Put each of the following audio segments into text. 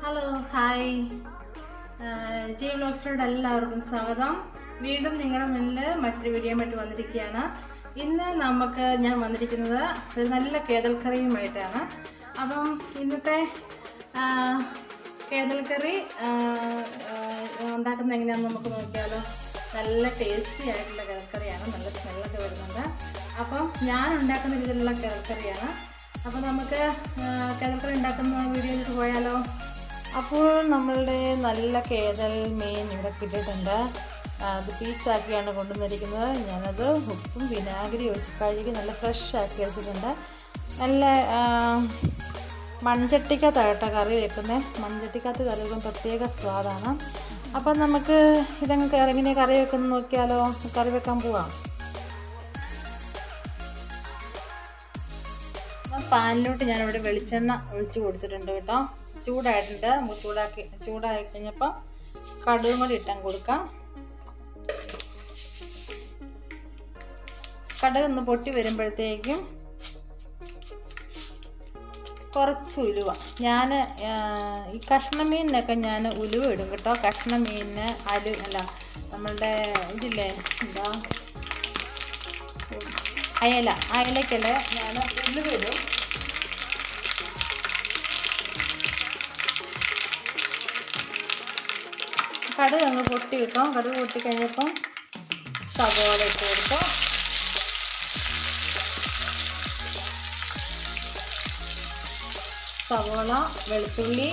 hello hi G വ്ലോഗ്സിലോട് എല്ലാവർക്കും സ്വാഗതം വീണ്ടും നിങ്ങളുടെ മുന്നിൽ മറ്റൊരു വീഡിയോ ആയിട്ട് വന്നിരിക്കുകയാണ് ഇന്ന് നമുക്ക് ഞാൻ വന്നിരിക്കുന്നത് ഒരു നല്ല കേതൽക്കറിയുമായിട്ടാണ് അപ്പം ഇന്നത്തെ ആ, കേതൽക്കറി ആ, ആ, ഉണ്ടാക്കുന്നത് എങ്ങനെയാണെന്ന് നമുക്ക് നോക്കിയാലോ നല്ല ടേസ്റ്റി ആയിട്ടുള്ള കേതൽക്കറിയാണ് നല്ല സ്മെല്ലൊക്കെ വരുന്നുണ്ട് അപ്പം ഞാൻ ഉണ്ടാക്കുന്ന രീതിയിലുള്ള കേതൽക്കറിയാണ് അപ്പോൾ നമുക്ക് കേതൽക്കറി ഉണ്ടാക്കുന്ന വീഡിയോയിലേക്ക് പോയാലോ അപ്പോൾ നമ്മളുടെ നല്ല കേതൽ മീൻ ഇവിടെ കിട്ടിയിട്ടുണ്ട് ആ, അത് പീസാക്കിയാണ് കൊണ്ടുവന്നിരിക്കുന്നത് ഞാനത് ഉപ്പും വിനാഗിരി ഒഴിച്ച് കഴുകി നല്ല ഫ്രഷ് ആക്കി എടുത്തിട്ടുണ്ട് നല്ല ആ, മൺചട്ടിക്കകത്തായിട്ടോ കറി വെക്കുന്നത് മൺചട്ടിക്കകത്ത് കറി വെക്കുമ്പോൾ പ്രത്യേക സ്വാദാണ് അപ്പം നമുക്ക് ഇതങ്ങ് കറി എങ്ങനെ കറി വെക്കുന്നത് നോക്കിയാലോ കറി വെക്കാൻ പോവാം അപ്പം പാനിലോട്ട് ഞാനിവിടെ വെളിച്ചെണ്ണ ഒഴിച്ച് കൊടുത്തിട്ടുണ്ട് കേട്ടോ ചൂടായിട്ടുണ്ട് നമുക്ക് ചൂടാക്കി ചൂടായി കഴിഞ്ഞപ്പോൾ കടുകും കൂടി ഇട്ടാൻ കൊടുക്കാം കടുക് ഒന്ന് പൊട്ടി വരുമ്പോഴത്തേക്കും കുറച്ച് ഉലുവ ഞാൻ ഈ കഷ്ണ മീനിനൊക്കെ ഞാൻ ഉലുവ ഇടും കേട്ടോ കഷ്ണ മീനിന് അലു അല്ല നമ്മളുടെ ഇതില്ലേ എന്താ അയല അയലക്കല്ല ഞാൻ ഉലുവ ഇടും കടുക് അങ്ങ് പൊട്ടി വെക്കാം കടുക് പൊട്ടി കഴിഞ്ഞപ്പം സവോള ഇട്ട് കൊടുക്കാം സവോള വെളുത്തുള്ളി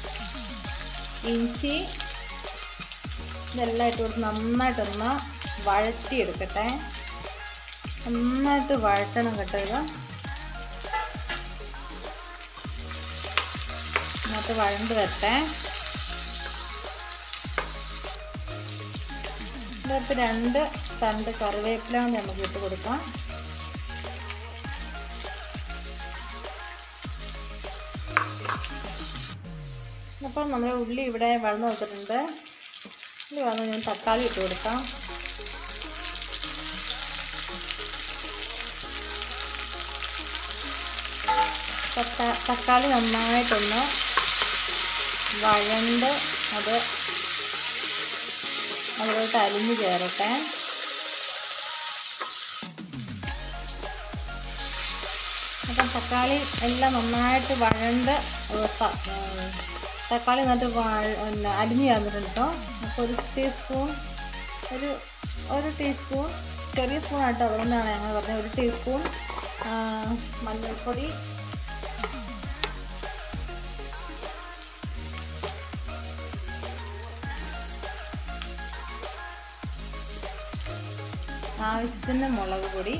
ഇഞ്ചി ഇതെല്ലാം ഇട്ട് കൊടുത്ത് നന്നായിട്ടൊന്ന് വഴറ്റിയെടുക്കട്ടെ നന്നായിട്ട് വഴറ്റണം കേട്ടോ ഇത് നന്നായിട്ട് വഴണ്ട് വരട്ടെ ഇതിനകത്ത് രണ്ട് തണ്ട് കറിവേപ്പില കൊണ്ട് നമുക്ക് ഇട്ട് കൊടുക്കാം അപ്പം നമ്മുടെ ഉള്ളി ഇവിടെ വളർന്നു വെച്ചിട്ടുണ്ട് ഉള്ളി വളർന്ന് ഞാൻ തക്കാളി ഇട്ട് കൊടുക്കാം തക്കാ- തക്കാളി നന്നായിട്ടൊന്ന് വഴണ്ട് അത് അതിലോട്ട് അരിഞ്ഞ് ചേരട്ടെ അപ്പം തക്കാളി എല്ലാം നന്നായിട്ട് വഴണ്ട് ഏ, ത- ഏ, തക്കാളി നന്നായിട്ട് വഴ- പിന്നെ അരിഞ്ഞ് ചേർന്നിട്ടുണ്ട് കേട്ടോ അപ്പോൾ ഒരു ടീസ്പൂൺ ഒരു ഒരു ടീസ്പൂൺ ചെറിയ സ്പൂണായിട്ട് അതുകൊണ്ടാണ് ഞങ്ങൾ പറഞ്ഞത് ഒരു ടീസ്പൂൺ ആ, മഞ്ഞൾപ്പൊടി ആവശ്യത്തിന് മുളക് പൊടി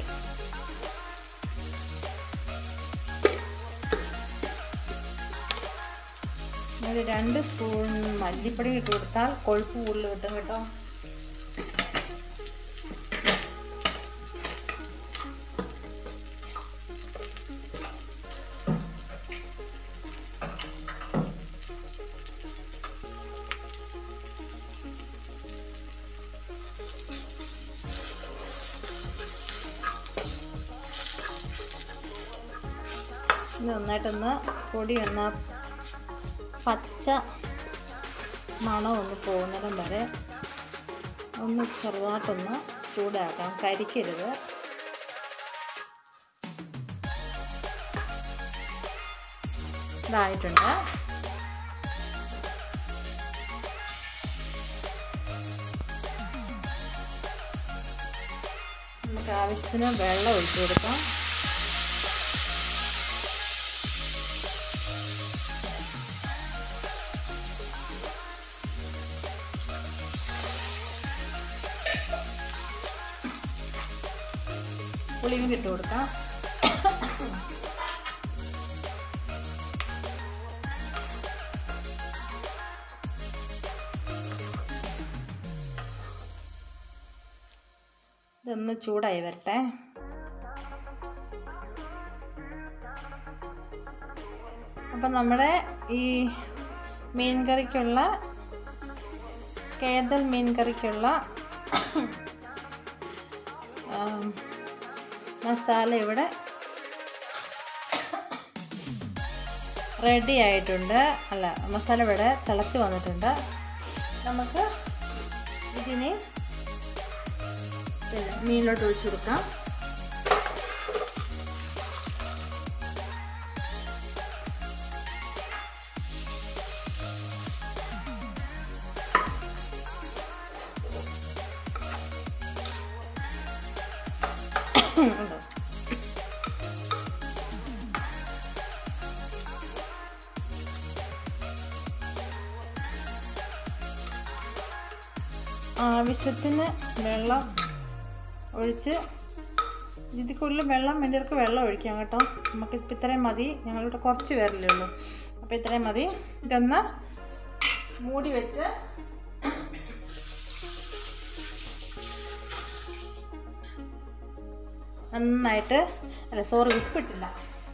ഒരു രണ്ട് സ്പൂൺ മല്ലിപ്പൊടി ഇട്ട് കൊടുത്താൽ കൊഴുപ്പ് കൂടുതൽ കിട്ടും കേട്ടോ ഇത് നന്നായിട്ടൊന്ന് പൊടി ഒന്ന് പച്ച മണം ഒന്ന് പോകുന്നിടം വരെ ഒന്ന് ചെറുതായിട്ടൊന്ന് ചൂടാക്കാം കരിക്കരുത് ഇതായിട്ടുണ്ട് നമുക്ക് ആവശ്യത്തിന് വെള്ളം ഒഴിച്ചു കൊടുക്കാം പുളിയും ഇട്ട് കൊടുക്കാം ഇതൊന്ന് ചൂടായി വരട്ടെ അപ്പം നമ്മുടെ ഈ മീൻ കറിക്കുള്ള കേതൽ മീൻ കറിക്കുള്ള ആം, മസാല ഇവിടെ റെഡി ആയിട്ടുണ്ട് അല്ല മസാല ഇവിടെ തിളച്ച് വന്നിട്ടുണ്ട് നമുക്ക് ഇതിനെ പിന്നെ മീനിലോട്ട് ഒഴിച്ചു കൊടുക്കാം ഉണ്ടോ ആവശ്യത്തിന് വെള്ളം ഒഴിച്ച് ഇതിൽ കൂടുതൽ വെള്ളം വേണ്ടിയവർക്ക് വെള്ളം ഒഴിക്കാം കേട്ടോ നമുക്ക് ഇപ്പം ഇത്രയും മതി ഞങ്ങളിവിടെ കുറച്ച് പേരല്ലേ ഉള്ളൂ അപ്പോൾ ഇത്രയും മതി ഇതൊന്ന് മൂടി വെച്ച് നന്നായിട്ട് അല്ല സോറി ഉപ്പിട്ടില്ല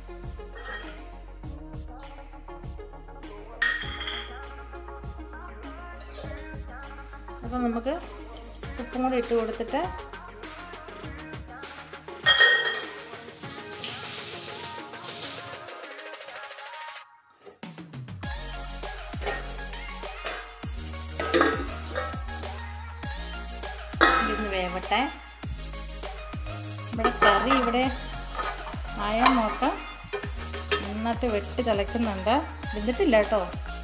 അപ്പം നമുക്ക് ഉപ്പും കൂടി ഇട്ട് കൊടുത്തിട്ട് ഇതൊന്ന് വേവട്ടെ ഇവിടെ കറി ഇവിടെ ആയാൽ നോക്കാം നന്നായിട്ട് വെട്ടി തിളയ്ക്കുന്നുണ്ട് വെന്തിട്ടില്ല കേട്ടോ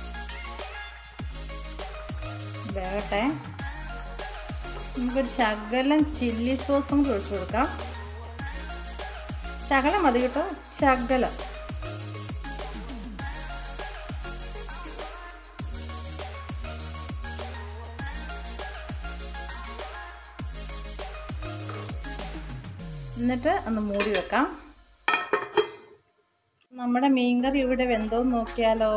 വേകട്ടെ നമുക്കൊരു ശകലം ചില്ലി സോസും കൂടി ഒഴിച്ചു കൊടുക്കാം ശകലം മതി കേട്ടോ ശകലം എന്നിട്ട് ഒന്ന് മൂടി വെക്കാം നമ്മുടെ മീൻകറി ഇവിടെ വെന്തോന്ന് നോക്കിയാലോ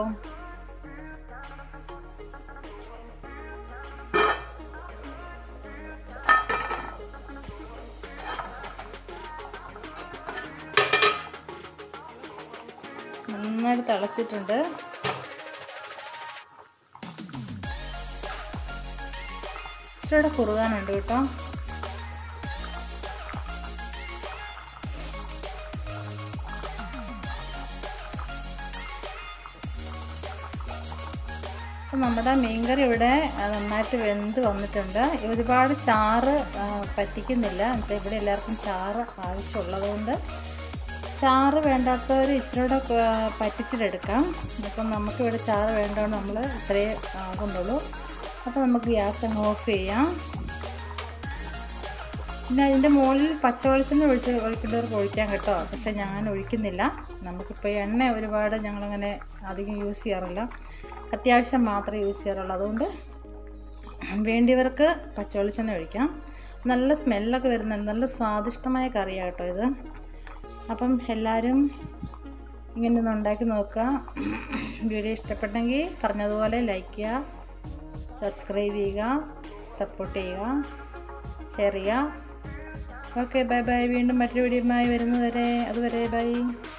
നന്നായിട്ട് തിളച്ചിട്ടുണ്ട് ഇച്ചിരിയുടെ കുറുകാനുണ്ട് കേട്ടോ അപ്പം നമ്മുടെ മീൻകറി ഇവിടെ ആ, നന്നായിട്ട് വെന്ത് വന്നിട്ടുണ്ട് ഒരുപാട് ചാറ് ആ, പറ്റിക്കുന്നില്ല എന്നുവെച്ചാൽ ഇവിടെ എല്ലാവർക്കും ചാറ് ആവശ്യമുള്ളതുകൊണ്ട് ചാറ് വേണ്ടാത്തവർ ഇച്ചിരൂടെ ആ, പറ്റിച്ചിട്ടെടുക്കാം അപ്പം നമുക്കിവിടെ ചാറ് വേണ്ടതുകൊണ്ട് നമ്മൾ ഇത്രയേ ആകുന്നുള്ളൂ അപ്പോൾ നമുക്ക് ഗ്യാസ് അങ്ങ് ഓഫ് ചെയ്യാം പിന്നെ അതിൻ്റെ മുകളിൽ പച്ചവെളിച്ചെണ്ണ ഒഴിച്ച് ഒഴിക്കേണ്ടവർക്ക് ഒഴിക്കാം കേട്ടോ പക്ഷേ ഞാൻ ഒഴിക്കുന്നില്ല നമുക്കിപ്പോൾ എണ്ണ ഒരുപാട് ഞങ്ങളങ്ങനെ അധികം യൂസ് ചെയ്യാറില്ല അത്യാവശ്യം മാത്രമേ യൂസ് ചെയ്യാറുള്ളൂ അതുകൊണ്ട് വേണ്ടിയവർക്ക് പച്ചവെളിച്ചെണ്ണ ഒഴിക്കാം നല്ല സ്മെല്ലൊക്കെ വരുന്നുണ്ട് നല്ല സ്വാദിഷ്ടമായ കറിയാണ് കേട്ടോ ഇത് അപ്പം എല്ലാവരും ഇങ്ങനെ ഒന്ന് ഉണ്ടാക്കി നോക്കുക വീഡിയോ ഇഷ്ടപ്പെട്ടെങ്കിൽ പറഞ്ഞതുപോലെ ലൈക്ക് ചെയ്യുക സബ്സ്ക്രൈബ് ചെയ്യുക സപ്പോർട്ട് ചെയ്യുക ഷെയർ ചെയ്യുക ഓക്കെ ബൈ ബൈ വീണ്ടും മറ്റൊരു വീഡിയോയുമായി വരുന്നതുവരെ അതുവരെ ബൈ